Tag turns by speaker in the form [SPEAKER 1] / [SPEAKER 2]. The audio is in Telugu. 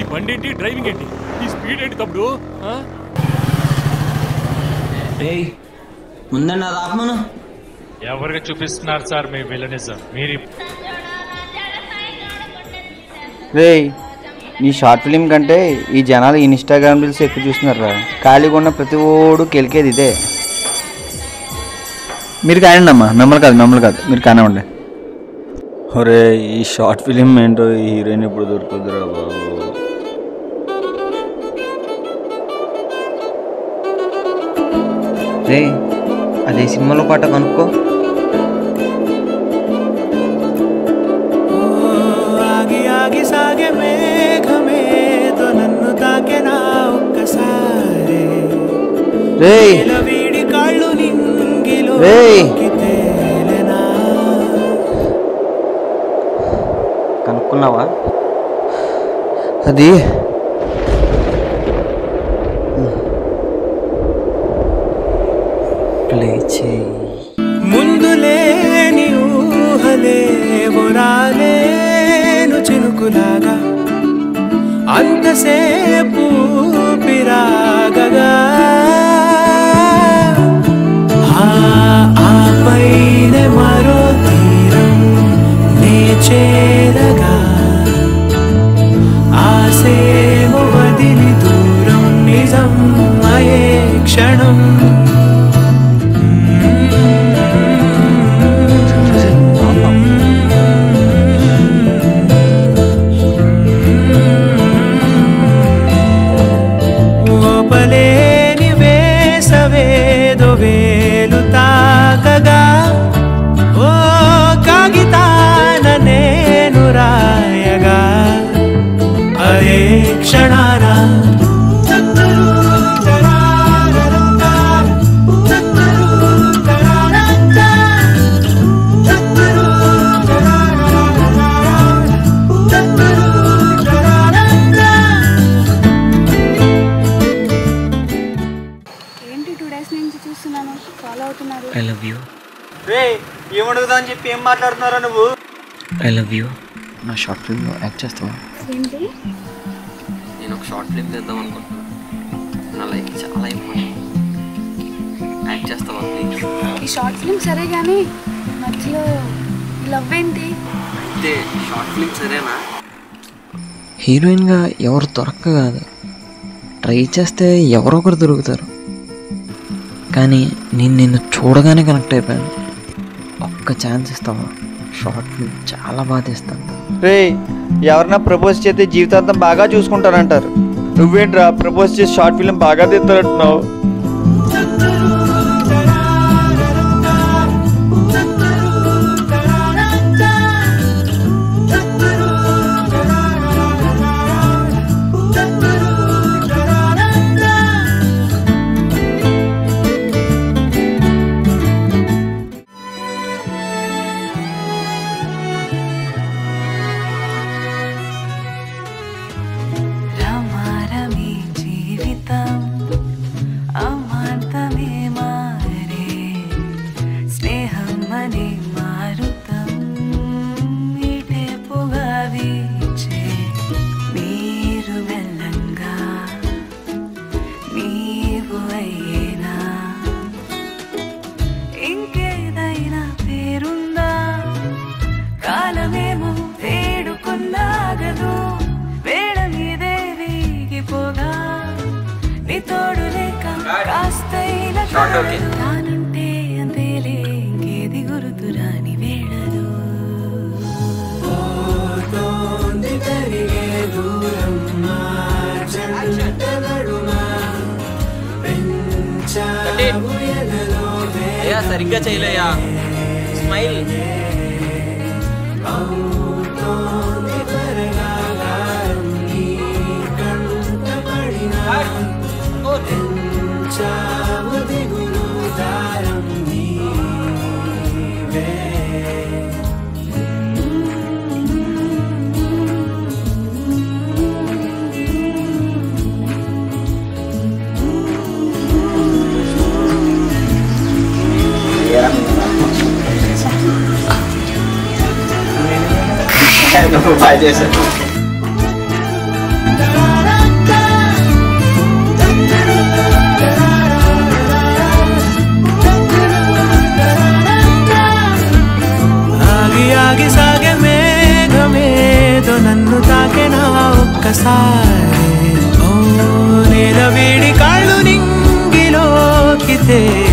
[SPEAKER 1] బండి ఏంటి డ్రైవింగ్ ఏంటి ఈ స్పీడ్ ఏంటి తప్పుడు ఆ?
[SPEAKER 2] ఏయ్ ముందండి అది ఆపమను
[SPEAKER 1] ఎవరికి చూపిస్తున్నారు సార్ మీ విలనిజం మీరు
[SPEAKER 3] రేయ్ నీ షార్ట్ ఫిలిం కంటే ఈ జనాలు ఇన్స్టాగ్రామ్ రీల్స్ ఎక్కువ చూస్తున్నారా ఖాళీగా ఉన్న ప్రతి ఓడు కెలికేది ఇదే మీరు కానివ్వండి అమ్మా మిమ్మల్ని కాదు మిమ్మల్ని కాదు మీరు కానివ్వండి ఒరే ఈ షార్ట్ ఫిలిం ఏంటో ఈ హీరోయిన్ ఎప్పుడు దొరుకుతుందిరా బాబు రే అదే సినిమాలో పాట కనుక్కో
[SPEAKER 4] ఆగి ఆగి సాగే మేఘమేదో నన్ను తాకెనా ఒక్కసారి
[SPEAKER 3] రేయ్
[SPEAKER 4] వీడి కాళ్ళు నింగిలో
[SPEAKER 3] రేయ్
[SPEAKER 4] తేలెనా
[SPEAKER 3] కనుక్కున్నావా అది ప్లే చేయి
[SPEAKER 4] ముందు లేని ఊహలేవో రాలేను చినుకులాగా అంతసేపు పిరాగగా ఆ ఆపైన మరో తీరం నే చేరగా ఆసేమో వదిలి దూరం నిజం అయే క్షణం ఓపలేని వేసవేదో వేలు తాకగా ఓ కాగితాన నేను రాయగా అదే క్షణాన
[SPEAKER 5] ఏంటి టూ డేస్ నుంచి చూస్తున్నాను ఫాలో అవుతున్నారు
[SPEAKER 2] ఐ లవ్ యూ
[SPEAKER 3] రే ఏమడుగుదా అని చెప్పి ఏం మాట్లాడుతున్నారా నువ్వు
[SPEAKER 2] ఐ లవ్ యూ నా షార్ట్ ఫిల్మ్లో యాక్ట్ చేస్తావా
[SPEAKER 5] ఏంటి
[SPEAKER 2] నేను ఒక షార్ట్ ఫిల్మ్ చేద్దాం అనుకుంటున్నాను నా లైఫ్ చాలా ఇంపార్టెంట్ యాక్ట్ చేస్తావా ప్లీజ్
[SPEAKER 5] ఈ షార్ట్ ఫిల్మ్ సరే కానీ మధ్యలో లవ్ ఏంటి
[SPEAKER 2] అయితే షార్ట్ ఫిల్మ్ సరేనా హీరోయిన్గా ఎవరు దొరక్క కాదు ట్రై చేస్తే ఎవరో ఒకరు దొరుకుతారు కానీ నేను నిన్ను చూడగానే కనెక్ట్ అయిపోయాను ఒక్క ఛాన్స్ ఇస్తావా షార్ట్ ఫిల్మ్ చాలా బాగా తీస్తాను
[SPEAKER 3] రే ఎవరన్నా ప్రపోజ్ చేస్తే జీవితాంతం బాగా చూసుకుంటారంటారు నువ్వేంట్రా ప్రపోజ్ చేసి షార్ట్ ఫిలిం బాగా తీస్తారంటున్నావు
[SPEAKER 6] రమారమి జీవితం అమాంతమే మారే స్నేహం అనే మారుతం ఇటే పొగా వీచే మీరు వెళ్ళంగా నీవు అయ్యేనా ఇంకేదైనా పేరుందా కాలమేమో వేడుకున్నాగదు వేడ మీదే వీగిపోగా నీ తోడు లేక కాస్తైన తానంటే అంతేలే ఇంకేది గురుతురాని వేళలు
[SPEAKER 4] పోతోంది తరిగే దూరం మార్చంట నడుమా పెంచావు ఎదలో
[SPEAKER 2] అయ్యా సరిగ్గా చేయలేయా స్మైల్
[SPEAKER 4] అవుతోంది త్వరగా గారం నీ కంట పడినా పెంచావు దిగులు దారం నీవే
[SPEAKER 3] బాగా చేశాను
[SPEAKER 4] da ఒక్కసారి ఓ నేల వేడి కాళ్ళు నింగిలోకి తే